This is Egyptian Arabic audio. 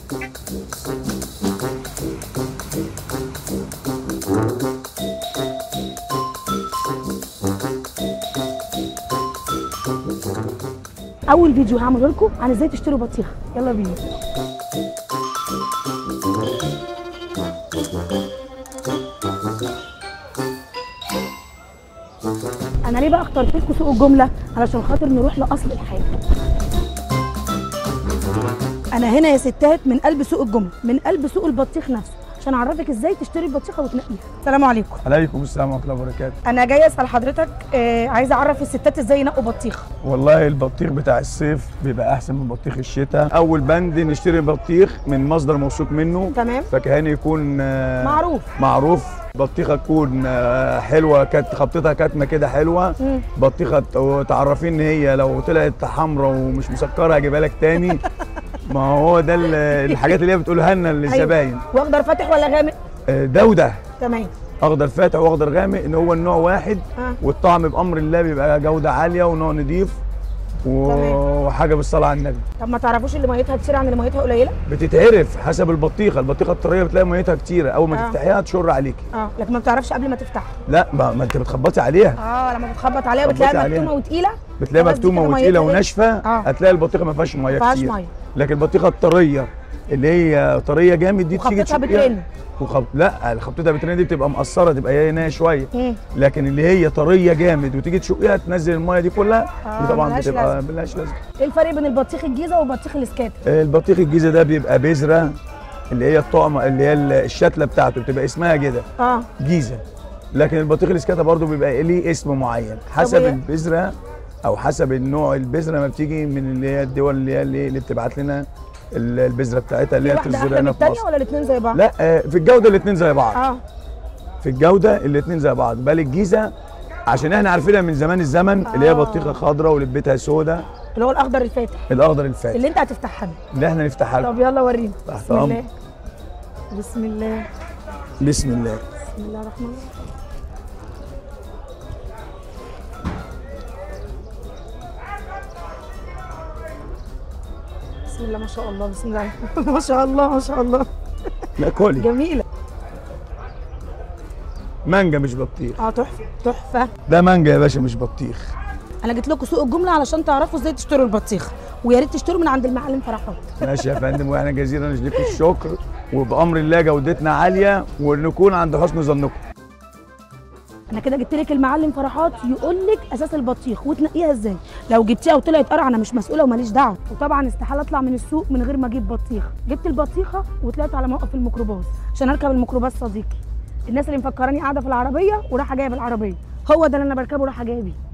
اول فيديو هعمله لكم عن ازاي تشتروا بطيخه يلا بينا انا ليه بقى اخترت لكم سوق الجمله علشان خاطر نروح لاصل الحاجه انا هنا يا ستات من قلب سوق الجمله من قلب سوق البطيخ نفسه عشان اعرفك ازاي تشتري البطيخه وتنقيها السلام عليكم عليكم السلام ورحمه الله وبركاته انا جايه اسال حضرتك آه عايزه اعرف الستات ازاي ينقوا بطيخ والله البطيخ بتاع الصيف بيبقى احسن من بطيخ الشتاء اول بند نشتري بطيخ من مصدر موثوق منه تمام فكهاني يكون آه، معروف معروف بطيخه تكون آه، حلوه كانت خبطتها كاتمه كده حلوه مم. بطيخه ت- تعرفي ان هي لو طلعت حمراء ومش مسكره هجيبها لك تاني ما هو ده ال- الحاجات اللي هي بتقولها لنا للزباين واخضر فاتح ولا غامق آه، ده وده تمام اخضر فاتح واخضر غامق ان هو النوع واحد آه. والطعم بامر الله بيبقى جوده عاليه ونوع نضيف تمام. وحاجه بالصلاه على النبي طب ما تعرفوش اللي ميتها كتير عن اللي ميتها قليله بتتعرف حسب البطيخه البطيخه الطريه بتلاقي ميتها كتيره اول ما آه. تفتحيها تشر عليكي اه لكن ما بتعرفش قبل ما تفتحها لا ما, ما انت بتخبطي عليها اه لما بتخبط عليها خبطي بتلاقيها عليها. مكتومه وتقيله بتلاقيها خلاص دي مكتومه كده وتقيله ميتها إيه؟ وناشفه آه. هتلاقي البطيخه ما فيهاش ميه فيهاش كتير مية. لكن البطيخه الطريه اللي هي طريه جامد دي تيجي وخبطتها تشقيها بترن. وخبط لا خبطتها بترن دي بتبقى مقصره تبقى هي نايه شويه مم. لكن اللي هي طريه جامد وتيجي تشقيها تنزل الميه دي كلها آه، دي طبعا ملهاش بتبقى لازمة. ملهاش لازمه ايه الفرق بين البطيخ الجيزه وبطيخ الاسكات البطيخ الجيزه ده بيبقى بذره اللي هي الطعمه اللي هي الشتله بتاعته بتبقى اسمها كده اه جيزه لكن البطيخ الاسكاتا برضو بيبقى ليه اسم معين حسب هي- البذره او حسب النوع البذره ما بتيجي من اللي هي الدول اللي هي اللي, اللي بتبعت لنا ال- البذره بتاعتها اللي في هي واحده بتزرع احلى من هنا في الثانيه مصر ولا الاثنين زي بعض لا آه، في الجوده الاثنين زي بعض اه في الجوده الاثنين زي بعض بل الجيزه عشان احنا عارفينها من زمان الزمن اللي هي آه. بطيخه خضراء ولبتها سودا اللي هو الاخضر الفاتح الاخضر الفاتح اللي انت هتفتحها لنا. اللي احنا نفتحها لكم طب يلا ورينا تحت بسم الله أمر. بسم الله بسم الله بسم الله الرحمن الرحيم بسم الله ما شاء الله بسم الله ما شاء الله ما شاء الله لا كولي جميله مانجا مش بطيخ اه تحفه تحفه ده مانجا يا باشا مش بطيخ انا جيت لكم سوق الجمله علشان تعرفوا ازاي تشتروا البطيخ ويا ريت تشتروا من عند المعلم فرحات ماشي يا فندم واحنا جزيلا لكم الشكر وبامر الله جودتنا عاليه ونكون عند حسن ظنكم انا كده جبت لك المعلم فرحات يقول لك اساس البطيخ وتنقيها ازاي لو جبتيها وطلعت قرع انا مش مسؤوله وماليش دعوه وطبعا استحاله اطلع من السوق من غير ما اجيب بطيخ جبت البطيخه وطلعت على موقف الميكروباص عشان اركب الميكروباص صديقي الناس اللي مفكراني قاعده في العربيه ورايحه جايه بالعربيه هو ده اللي انا بركبه رايحه جايه بيه